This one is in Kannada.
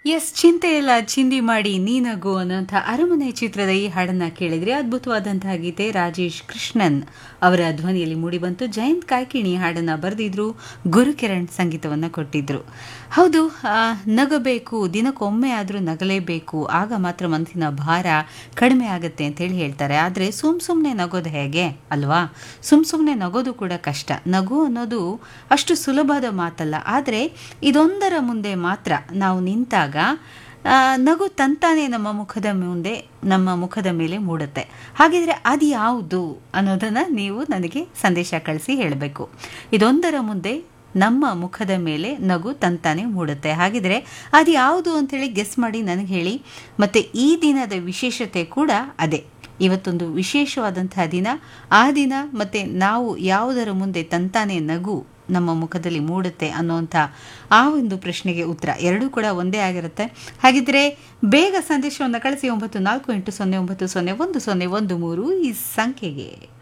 ಎಸ್ ಚಿಂತೆ ಎಲ್ಲ ಚಿಂದಿ ಮಾಡಿ ನೀನಗು ಅನ್ನೋಂಥ ಅರಮನೆ ಚಿತ್ರದ ಈ ಹಾಡನ್ನ ಕೇಳಿದ್ರೆ ಅದ್ಭುತವಾದಂತಹ ಗೀತೆ ರಾಜೇಶ್ ಕೃಷ್ಣನ್ ಅವರ ಧ್ವನಿಯಲ್ಲಿ ಮೂಡಿಬಂತು ಜಯಂತ್ ಕಾಯ್ಕಿಣಿ ಹಾಡನ್ನ ಬರೆದಿದ್ರು ಗುರುಕಿರಣ್ ಸಂಗೀತವನ್ನ ಕೊಟ್ಟಿದ್ರು ಹೌದು ಆ, ನಗಬೇಕು ದಿನಕ್ಕೊಮ್ಮೆ ಆದರೂ ನಗಲೇಬೇಕು ಆಗ ಮಾತ್ರ ಮನಸ್ಸಿನ ಭಾರ ಕಡಿಮೆ ಆಗುತ್ತೆ ಅಂತ ಹೇಳಿ ಹೇಳ್ತಾರೆ ಆದರೆ ಸುಮ್ ಸುಮ್ಮನೆ ನಗೋದು ಹೇಗೆ ಅಲ್ವಾ ಸುಮ್ ಸುಮ್ಮನೆ ನಗೋದು ಕೂಡ ಕಷ್ಟ ನಗು ಅನ್ನೋದು ಅಷ್ಟು ಸುಲಭದ ಮಾತಲ್ಲ ಆದರೆ ಇದೊಂದರ ಮುಂದೆ ಮಾತ್ರ ನಾವು ನಿಂತಾಗ ಆ, ನಗು ತಂತಾನೆ ನಮ್ಮ ಮುಖದ ಮುಂದೆ ನಮ್ಮ ಮುಖದ ಮೇಲೆ ಮೂಡುತ್ತೆ ಹಾಗಿದ್ರೆ ಅದು ಯಾವುದು ಅನ್ನೋದನ್ನು ನೀವು ನನಗೆ ಸಂದೇಶ ಕಳಿಸಿ ಹೇಳಬೇಕು ಇದೊಂದರ ಮುಂದೆ ನಮ್ಮ ಮುಖದ ಮೇಲೆ ನಗು ತಂತಾನೆ ಮೂಡುತ್ತೆ ಹಾಗಿದ್ರೆ ಅದು ಯಾವುದು ಅಂತೇಳಿ ಗೆಸ್ ಮಾಡಿ ನನಗೆ ಹೇಳಿ ಮತ್ತು ಈ ದಿನದ ವಿಶೇಷತೆ ಕೂಡ ಅದೇ ಇವತ್ತೊಂದು ವಿಶೇಷವಾದಂತಹ ದಿನ ಆ ದಿನ ಮತ್ತು ನಾವು ಯಾವುದರ ಮುಂದೆ ತಂತಾನೆ ನಗು ನಮ್ಮ ಮುಖದಲ್ಲಿ ಮೂಡುತ್ತೆ ಅನ್ನೋಂಥ ಆ ಒಂದು ಪ್ರಶ್ನೆಗೆ ಉತ್ತರ ಎರಡೂ ಕೂಡ ಒಂದೇ ಆಗಿರುತ್ತೆ ಹಾಗಿದ್ರೆ ಬೇಗ ಸಂದೇಶವನ್ನು ಕಳಿಸಿ ಒಂಬತ್ತು ನಾಲ್ಕು ಎಂಟು ಸೊನ್ನೆ ಒಂಬತ್ತು ಸೊನ್ನೆ ಒಂದು ಸೊನ್ನೆ ಒಂದು ಮೂರು ಈ ಸಂಖ್ಯೆಗೆ